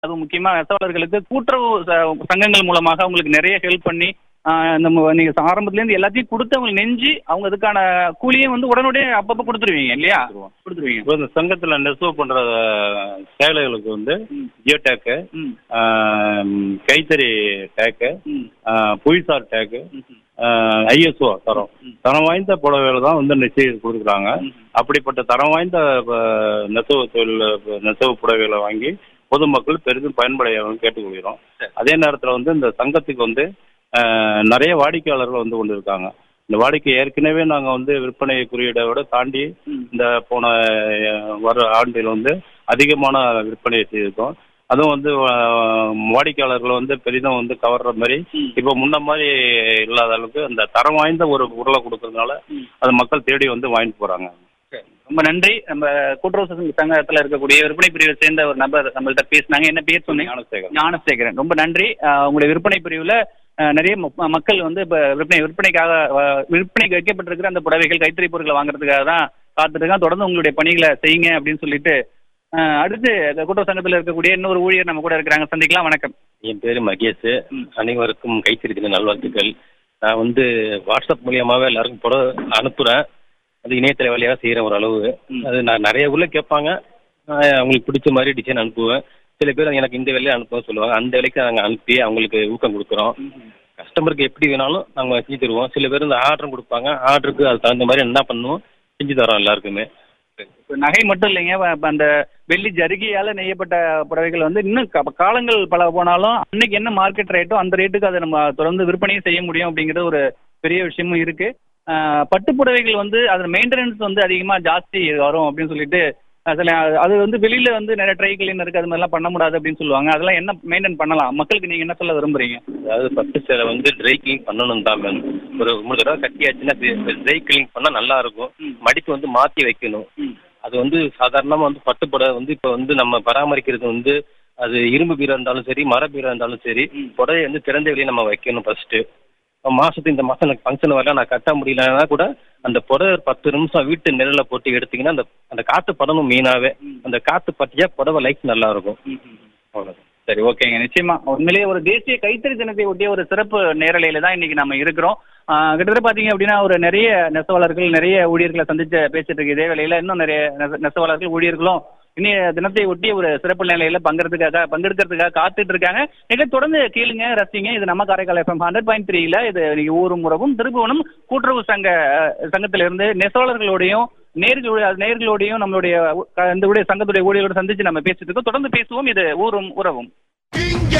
அதுவும் முக்கியமா நெசவாளர்களுக்கு கூட்டுறவு ச- சங்கங்கள் மூலமாக அவங்களுக்கு நிறைய ஹெல்ப் பண்ணி ஆஹ் நம்ம நீங்க ஆரம்பத்துல இருந்து எல்லாத்தையும் கொடுத்து அவங்க நெஞ்சு அவங்க அதுக்கான கூலியும் வந்து உடனடியே அப்பப்போ கொடுத்துருவீங்க இல்லையா கொடுத்துருவீங்க இப்போ இந்த சங்கத்தில் நெசவு பண்ணுற சேலைகளுக்கு வந்து ஜியோ டேக்கு ம் கைத்தறி டேக்கு ம் புவிசார் டேக்கு ம் ஐஎஸ்ஓ தரம் தரம் வாய்ந்த புடவைகள் தான் வந்து நிச்சயம் கொடுக்குறாங்க ம். அப்படிப்பட்ட தரம் வாய்ந்த அஹ், நெசவு தொழில் நெசவு புடவைகளை வாங்கி பொதுமக்கள் பெரிதும் பயன்படைய கேட்டுக்கொள்கிறோம் சரி. அதே நேரத்தில் வந்து இந்த சங்கத்துக்கு வந்து அஹ், நிறைய வாடிக்கையாளர்கள் வந்து கொண்டு இருக்காங்க இந்த வாடிக்கை ஏற்கனவே நாங்கள் வந்து விற்பனை குறியீடை விட தாண்டி ம். இந்த போன அஹ், வர ஆண்டில் வந்து அதிகமான விற்பனையை செய்திருக்கோம் அதுவும் வந்து அஹ், வாடிக்கையாளர்களை வந்து பெரிதும் வந்து கவர்ற மாதிரி ம். இப்போ முன்ன மாதிரி இல்லாத அளவுக்கு அந்த தரம் வாய்ந்த ஒரு பொருளை கொடுக்கறதுனால ம். அது மக்கள் தேடி வந்து வாங்கிட்டு போறாங்க ரொம்ப நன்றி நம்ம கூட்டுறவு சங்க- சங்கத்துல இருக்கக்கூடிய விற்பனை பிரிவை சேர்ந்த ஒரு நபர் நம்மள்ட்ட பேசினாங்க என்ன பேர் சொன்னீங்க ஞானசேகர் ஞானசேகரன் ரொம்ப நன்றி ஆஹ் உங்களுடைய விற்பனை பிரிவுல ஆஹ் நிறைய ம- மக்கள் வந்து இப்ப விற்பனை விற்பனைக்காக ஆஹ் விற்பனைக்கு வைக்கப்பட்டிருக்கிற அந்த புடவைகள் கைத்தறி பொருட்களை வாங்குறதுக்காக தான் காத்துட்டு இருக்காங்க தொடர்ந்து உங்களுடைய பணிகளை செய்யுங்க அப்படின்னு சொல்லிட்டு ஆஹ் அடுத்து இந்த கூட்டுறவு சங்கத்தில் இருக்கக்கூடிய இன்னொரு ஊழியர் நம்ம கூட இருக்கிறாங்க சந்திக்கலாம் வணக்கம் என் பேர் மகேஷ் ம். அனைவருக்கும் கைத்தறி தின நல்வாழ்த்துக்கள் நான் வந்து வாட்ஸ்அப் மூலியமாவே எல்லாருக்கும் புட அனுப்புறேன் அது இணையதள வழியாக செய்கிற ஒரு அளவு ம். அது நான் நிறைய உள்ள கேட்பாங்க நான் அவங்களுக்கு பிடிச்ச மாதிரி டிசைன் அனுப்புவேன் சில பேர் எனக்கு இந்த வேலையை அனுப்புவேன் சொல்லுவாங்க அந்த வேலைக்கு நாங்கள் அனுப்பி அவங்களுக்கு ஊக்கம் கொடுக்குறோம் கஸ்டமருக்கு எப்படி வேணாலும் நாங்கள் செஞ்சு தருவோம் சில பேர் இந்த ஆர்டரும் கொடுப்பாங்க ஆர்டருக்கு அது தகுந்த மாதிரி என்ன பண்ணுவோம் செஞ்சு தரோம் எல்லாருக்குமே இப்ப நகை மட்டும் இல்லைங்க வ- இப்ப அந்த வெள்ளி ஜருகியால நெய்யப்பட்ட புடவைகள் வந்து இன்னும் க- காலங்கள் பல போனாலும் அன்னைக்கு என்ன மார்க்கெட் ரேட்டோ அந்த ரேட்டுக்கு அதை நம்ம தொடர்ந்து விற்பனையும் செய்ய முடியும் அப்படிங்கிறது ஒரு பெரிய விஷயமும் இருக்கு ஆஹ் பட்டு புடவைகள் வந்து அது மெயின்டெனன்ஸ் வந்து அதிகமா ஜாஸ்தி வரும் அப்படின்னு சொல்லிட்டு அஹ் சில அது வந்து வெளியில வந்து நிறைய ட்ரை கிளீன் இருக்கு அது மாதிரிலாம் பண்ண முடியாது அப்படின்னு சொல்லுவாங்க அதெல்லாம் என்ன மெயின்டைன் பண்ணலாம் மக்களுக்கு நீங்க என்ன சொல்ல விரும்புறீங்க அதாவது பட்டு சேலை வந்து ட்ரை கிளீன் பண்ணணும் தான் மேம் ஒரு மூணு தடவை கட்டியாச்சுன்னா ட்ரை கிளீன் பண்ணால் நல்லா இருக்கும் ம். மடிப்பு வந்து மாற்றி வைக்கணும் ம். அது வந்து சாதாரணமாக வந்து பட்டு புடவை வந்து இப்போ வந்து நம்ம பராமரிக்கிறது வந்து அது இரும்பு பீரோ இருந்தாலும் சரி மர பீரோ இருந்தாலும் சரி ம். புடவையை வந்து திறந்த வெளியே நம்ம வைக்கணும் ஃபர்ஸ்ட்டு மாசத்துக்கு இந்த மாதம் எனக்கு ஃபங்க்ஷன் வரல நான் கட்ட முடியலன்னா கூட அந்த புடவை ஒரு பத்து நிமிஷம் வீட்டு நிழலில் போட்டு எடுத்தீங்கன்னா அந்த அந்த காற்று படணும் மெயினாகவே ம். அந்த காற்று பட்டியா புடவை லைஃப் நல்லா இருக்கும் அவ்வளோதான் சரி ஓகேங்க நிச்சயமா உண்மையிலேயே ஒரு தேசிய கைத்தறி தினத்தை ஒட்டிய ஒரு சிறப்பு நேரலையில தான் இன்னைக்கு நம்ம இருக்கிறோம் ஆஹ் கிட்டத்தட்ட பாத்தீங்க அப்படின்னா ஒரு நிறைய நெசவாளர்கள் நிறைய ஊழியர்களை சந்திச்சு பேசிட்டு இருக்கு இதே வேளையில இன்னும் நிறைய நெச- நெசவாளர்கள் ஊழியர்களும் இனிய தினத்தை ஒட்டிய ஒரு சிறப்பு நிலையில பங்கெடுத்துக்காக பங்கெடுக்கிறதுக்காக காத்துட்டு இருக்காங்க நீங்க தொடர்ந்து கேளுங்க ரசிங்க இது நம்ம காரைக்கால் எஃப்எம் ஹண்ட்ரட் பாயிண்ட் த்ரீல இது இன்னைக்கு ஊரும் உறவும் திருப்புவனம் கூட்டுறவு சங்க அஹ், சங்கத்திலிருந்து நெசவாளர்களோடையும் நேர்களுடைய நேர்களோடையும் நம்மளுடைய உ- இந்த உடைய சங்கத்துடைய ஊழியர்களோட சந்திச்சு நம்ம பேசிட்டு இருக்கோம் தொடர்ந்து பேசுவோம் இது ஊரும் உறவும் இங்கே